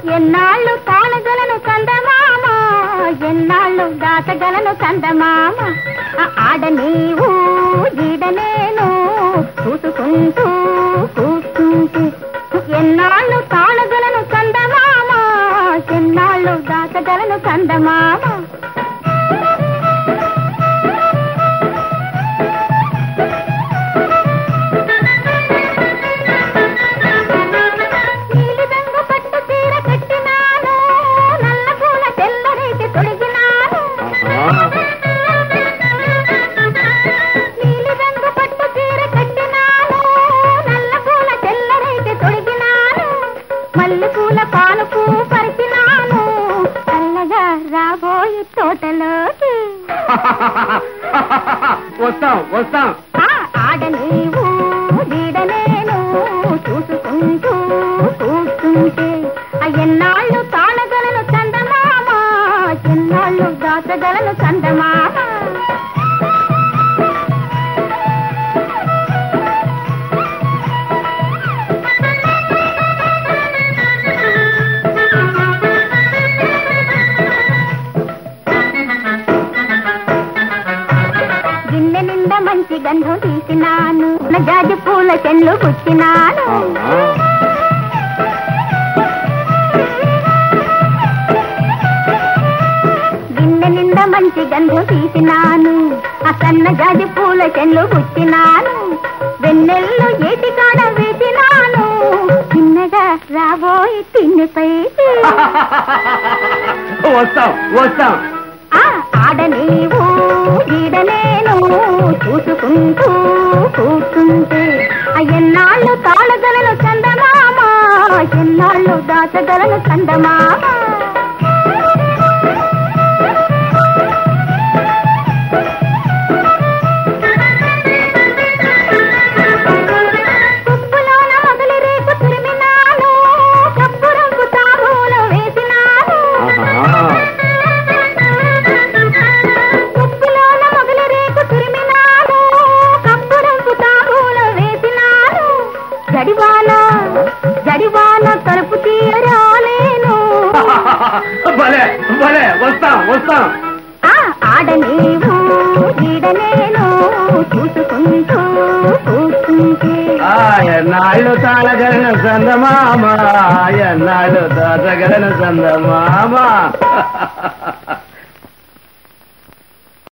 ఎన్నాళ్ళు తాళగలను కందమామ ఎన్నాళ్ళు దాటగలను కందమామ ఆ ఆడ నీవు ఈడ నేను చూసుకుంటూ కూర్చుంటే ఎన్నాళ్ళు తాళగలను కందమామ ఎన్నాళ్ళు దాటగలను కందమామ నీలిరంగు పట్టు చీర కట్టినాను నల్ల పూల తెల్లరేటి తొడిగినాను నీలిరంగు పట్టు చీర కట్టినాను నల్ల పూల తెల్లరేటి తొడిగినాను మల్లె పూల పాలు పూ పరిచినాను చల్లగా రాబోయి తోటలోకి వస్తాం వస్తాం ఆ ఆడ నీవు వీడ నేను చూసుకుంటూ కూర్చుంటే ఆ ఎన్నాళ్ళు తాళగలను చందమామ ఎన్నాళ్ళు దాచగలను చందమామ గిన్నె నిండా మంచి గంధం తీసినాను నా జాజి పూల చెన్లు గుచ్చినాను గిన్నె నిండా మంచి గంధం తీసినాను ఆ సన్న జాజి పూల చెన్లు గుచ్చినాను వెన్నెల్లో ఏటి కాడ వేసినాను చిన్నగా రాబోయి తిన్నెపై వస్తాం వస్తాం ఆ ఆడ నీవు ఈడ నేను చూసుకుంటూ కూర్చుంటే ఆ ఎన్నాళ్ళు తాళగలను చందమామ ఎన్నాళ్ళు దాచగలను చందమామ ఉప్పులోన మొదలి రేపు తురిమినాను కప్పు రంగు తాబూలో వేసినాను ఉప్పులోన మొగలి రేకు తురిమినాను కప్పురంపు తాగులో వేసినాను జడివాన జడివాన తలుపు తీయరాలేను భలే భలే వస్తాం వస్తాం ఆ ఆడ నీవు ఈడ నేను చూసుకుంటూ కూర్చుంటే ఆ ఎన్నాళ్ళు తాళగలను చందమామ ఎన్నాళ్ళు దాచగలను చందమామ